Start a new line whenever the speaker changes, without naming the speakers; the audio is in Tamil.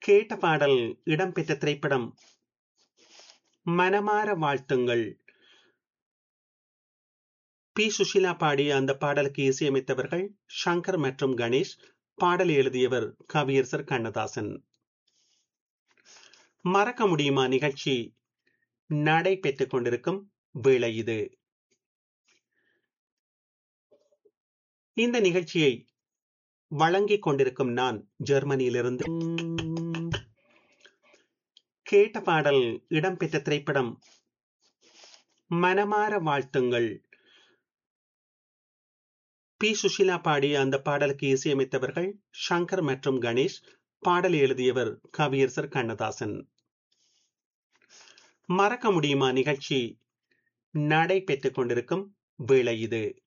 கேட்ட பாடல் இடம்பெற்ற திரைப்படம் மனமார வாழ்த்துங்கள் பி சுஷிலா பாடிய அந்த பாடலுக்கு இசையமைத்தவர்கள் சங்கர் மற்றும் கணேஷ் பாடல் எழுதியவர் கவியரசர் கண்ணதாசன் மறக்க முடியுமா நிகழ்ச்சி நடைபெற்றுக் கொண்டிருக்கும் வேளை இது இந்த நிகழ்ச்சியை வழங்கிக் கொண்டிருக்கும் நான் ஜெர்மனியிலிருந்து கேட்ட பாடல் இடம்பெற்ற திரைப்படம் மனமார வாழ்த்துங்கள் பி சுஷிலா பாடிய அந்த பாடலுக்கு இசையமைத்தவர்கள் சங்கர் மற்றும் கணேஷ் பாடல் எழுதியவர் கவியரசர் கண்ணதாசன் மறக்க முடியுமா நிகழ்ச்சி நடைபெற்றுக் கொண்டிருக்கும் வேளை இது